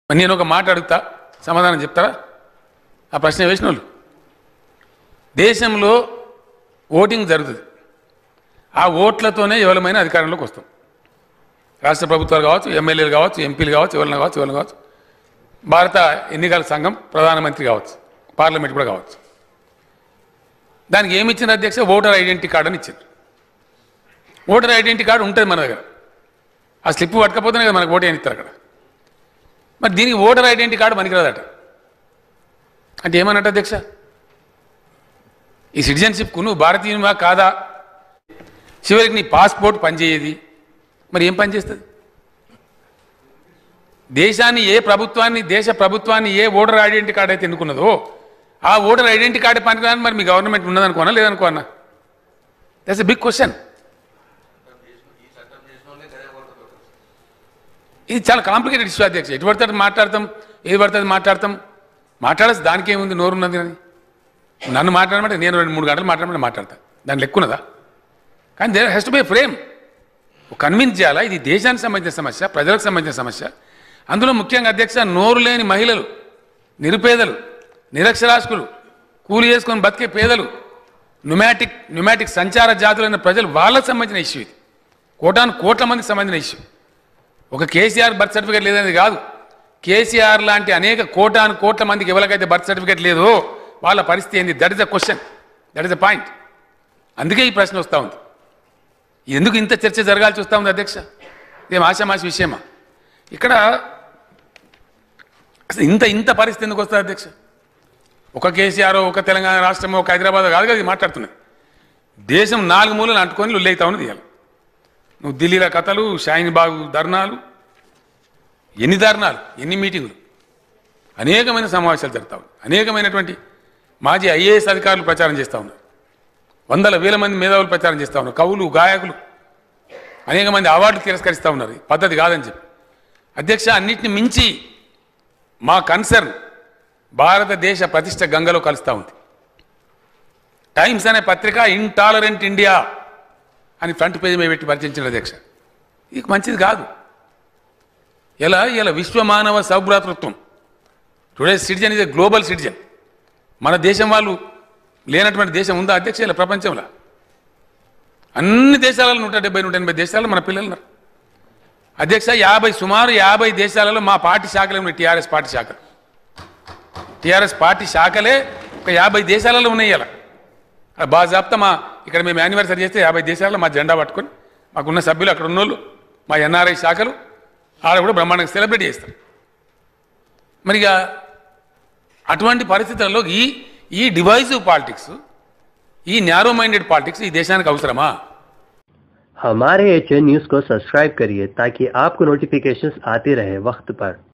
మరి నేను ఒక మాట అడుగుతా సమాధానం చెప్తారా ఆ ప్రశ్న వేసిన వాళ్ళు దేశంలో ఓటింగ్ జరుగుతుంది ఆ ఓట్లతోనే ఎవరమైనా అధికారంలోకి వస్తాం రాష్ట్ర ప్రభుత్వాలు కావచ్చు ఎమ్మెల్యేలు కావచ్చు ఎంపీలు కావచ్చు ఎవరైనా కావచ్చు ఎవరైనా కావచ్చు భారత ఎన్నికల సంఘం ప్రధానమంత్రి కావచ్చు పార్లమెంట్ కూడా కావచ్చు దానికి ఏమి ఇచ్చిన అధ్యక్ష ఓటర్ ఐడెంటిటీ కార్డు అని ఇచ్చింది ఓటర్ ఐడెంటిటీ కార్డు ఉంటుంది మన దగ్గర ఆ స్లిప్ పట్టకపోతేనే కదా మనకు ఓటు అని ఇస్తారు అక్కడ మరి దీనికి ఓటర్ ఐడెంటిటీ కార్డు పనికిరాదట అంటే ఏమన్నట్టు అధ్యక్ష ఈ సిటిజన్షిప్కు నువ్వు భారతీయునివా కాదా చివరికి నీ పాస్పోర్ట్ పనిచేయేది మరి ఏం పని చేస్తుంది దేశాన్ని ఏ ప్రభుత్వాన్ని దేశ ప్రభుత్వాన్ని ఏ ఓటర్ ఐడెంటిటీ కార్డు అయితే ఎన్నుకున్నదో ఆ ఓటర్ ఐడెంటిటీ కార్డు పనికిరాని మరి మీ గవర్నమెంట్ ఉన్నదనుకోనా లేదనుకోనా దట్స్ ఎ బిగ్ క్వశ్చన్ ఇది చాలా కాంప్లికేటెడ్ ఇష్యూ అధ్యక్ష ఎటు పడితే అటు మాట్లాడతాం ఏది పడితే అది మాట్లాడతాం మాట్లాడాల్సి దానికి ఏముంది నోరున్నది అని నన్ను మాట్లాడమంటే నేను రెండు మూడు గంటలు మాట్లాడమంటే మాట్లాడతా దాని లెక్కున్నదా కానీ there has to be frame convince చేయాలా ఇది దేశానికి సంబంధించిన సమస్య ప్రజలకు సంబంధించిన సమస్య అందులో ముఖ్యంగా అధ్యక్ష నోరు లేని మహిళలు నిరుపేదలు నిరక్షరాస్కులు కూలి చేసుకొని బతికే పేదలు న్యూమాటిక్ న్యూమాటిక్ సంచార జాతులైన ప్రజలు వాళ్ళకు సంబంధించిన ఇష్యూ ఇది కోటాను కోట్ల మందికి సంబంధించిన ఇష్యూ ఒక కేసీఆర్ బర్త్ సర్టిఫికేట్ లేదనేది కాదు కేసీఆర్ లాంటి అనేక కోటాను కోట్ల మందికి ఎవరికైతే బర్త్ సర్టిఫికేట్ లేదో వాళ్ళ పరిస్థితి ఏంది that is the question that is the point అందుకే ఈ ప్రశ్న వస్తూ ఉంది ఎందుకు ఇంత చర్చ జరగాల్సి వస్తూ ఉంది అధ్యక్ష ఇదేం ఆశామాషి విషయమా ఇక్కడ అసలు ఇంత ఇంత పరిస్థితి ఎందుకు వస్తుంది అధ్యక్ష ఒక కేసీఆర్ ఒక తెలంగాణ రాష్ట్రం ఒక హైదరాబాద్ కాదు కదా ఇది మాట్లాడుతున్నది దేశం నాలుగు మూలలు అంటుకొని లొల్లైతా ఉన్నది ఇవాళ నువ్వు ఢిల్లీలో కథలు షాయిన్ బాగు ధర్నాలు ఎన్ని ధర్నాలు ఎన్ని మీటింగులు అనేకమైన సమావేశాలు జరుగుతావు అనేకమైనటువంటి మాజీ ఐఏఎస్ అధికారులు ప్రచారం చేస్తూ ఉన్నారు వందల వేల మంది మేధావులు ప్రచారం చేస్తూ ఉన్నారు కవులు గాయకులు అనేక మంది అవార్డులు తిరస్కరిస్తూ ఉన్నారు ఈ పద్ధతి కాదని చెప్పి అధ్యక్ష అన్నిటిని మించి మా కన్సర్న్ భారతదేశ ప్రతిష్ట గంగలో కలుస్తూ ఉంది టైమ్స్ అనే పత్రిక ఇంటాలరెంట్ ఇండియా అని ఫ్రంట్ పేజీ మీద పెట్టి పరిచయించిన అధ్యక్ష ఇది మంచిది కాదు ఇలా ఇలా విశ్వమానవ సౌభ్రాతృత్వం today citizen is a global citizen మన దేశం వాళ్ళు లేనటువంటి దేశం ఉందా అధ్యక్ష ఇలా ప్రపంచంలో అన్ని దేశాలలో నూట డెబ్బై నూట ఎనభై దేశాలలో మన పిల్లలు ఉన్నారు అధ్యక్ష యాభై సుమారు యాభై దేశాలలో మా పార్టీ శాఖలే ఉన్నాయి టీఆర్ఎస్ పార్టీ శాఖలు టీఆర్ఎస్ పార్టీ శాఖలే ఒక యాభై దేశాలలో ఉన్నాయి ఇలా బాజాప్తా మా ఇక్కడ మేము యానివర్సరీ చేస్తే యాభై దేశాల్లో మా జెండా పట్టుకొని మాకున్న సభ్యులు అక్కడ ఉన్నోళ్ళు మా ఎన్ఆర్ఐ శాఖలు ఆడ కూడా బ్రహ్మాండంగా సెలబ్రేట్ చేస్తారు మరి ఇక అటువంటి పరిస్థితుల్లో ఈ ఈ డివైజివ్ పాలిటిక్స్ ఈ న్యారో మైండెడ్ పాలిటిక్స్ ఈ దేశానికి అవసరమా हमारे एच न्यूज को सब्सक्राइब करिए ताकि आपको नोटिफिकेशंस आते रहे वक्त पर